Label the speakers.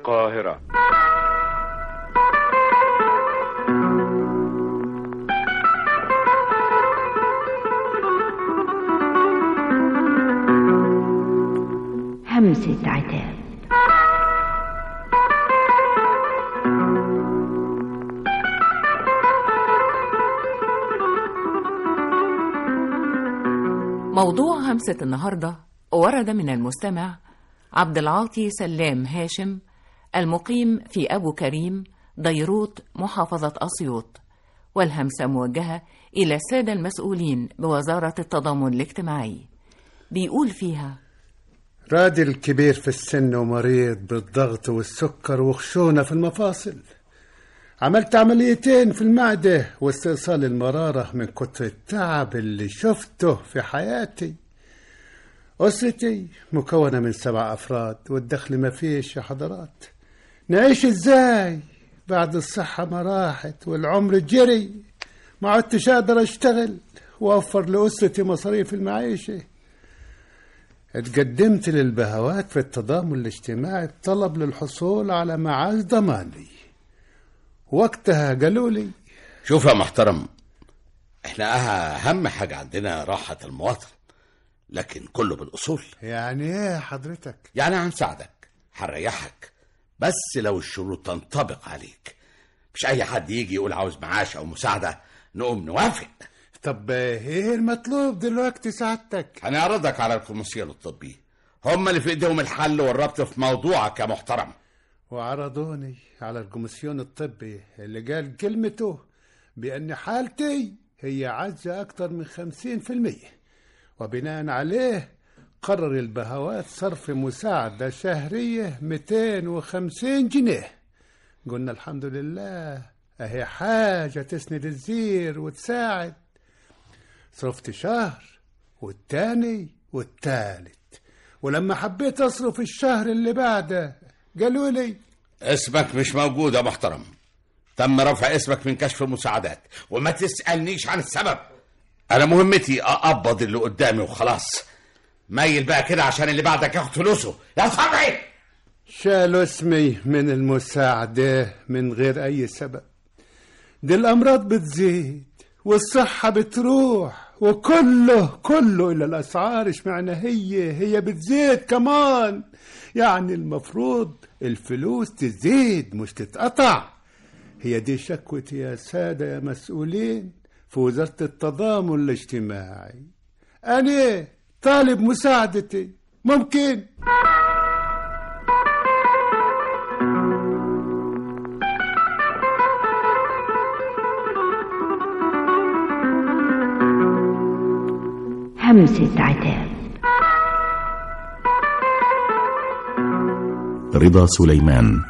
Speaker 1: القاهرة
Speaker 2: همسة عتاب
Speaker 3: موضوع همسة النهاردة ورد من المستمع عبد العاطي سلام هاشم المقيم في أبو كريم ديروت محافظة أسيوط والهمسة موجهة إلى السادة المسؤولين بوزارة التضامن الاجتماعي بيقول فيها
Speaker 4: راجل كبير في السن ومريض بالضغط والسكر وخشونة في المفاصل عملت عمليتين في المعدة واستئصال المرارة من كتر التعب اللي شفته في حياتي أسرتي مكونة من سبع أفراد والدخل ما فيش يا حضرات نعيش إزاي بعد الصحة ما راحت والعمر جري ما عدتش أقدر أشتغل وأوفر لأسرتي مصاريف المعيشة اتقدمت للبهوات في التضامن الاجتماعي بطلب للحصول على معاش ضماني وقتها قالوا لي
Speaker 5: شوف يا محترم احنا اهم حاجة عندنا راحة المواطن لكن كله بالأصول
Speaker 4: يعني ايه حضرتك
Speaker 5: يعني هنساعدك هنريحك بس لو الشروط تنطبق عليك مش أي حد يجي يقول عاوز معاش أو مساعدة نقوم نوافق
Speaker 4: طب ايه المطلوب دلوقتي سعادتك
Speaker 5: هنعرضك على الكوميسيون الطبي هم اللي في ايديهم الحل والربط في موضوعك يا محترم
Speaker 4: وعرضوني على الكوميسيون الطبي اللي قال كلمته بأن حالتي هي عجزة أكثر من خمسين في المية وبناء عليه قرر البهوات صرف مساعدة شهرية 250 جنيه قلنا الحمد لله أهي حاجة تسند الزير وتساعد صرفت شهر والتاني والتالت ولما حبيت أصرف الشهر اللي بعده قالوا لي
Speaker 5: اسمك مش موجود يا محترم تم رفع اسمك من كشف المساعدات وما تسألنيش عن السبب أنا مهمتي أقبض اللي قدامي وخلاص ميل بقى كده عشان اللي بعدك ياخد فلوسه يا صبعي
Speaker 4: شالوا اسمي من المساعدة من غير أي سبب دي الأمراض بتزيد والصحة بتروح وكله كله إلى الأسعار اشمعنى هي هي بتزيد كمان يعني المفروض الفلوس تزيد مش تتقطع هي دي شكوتي يا سادة يا مسؤولين في وزارة التضامن الاجتماعي أنا طالب مساعدتي ممكن
Speaker 2: همسة عتاب
Speaker 6: رضا سليمان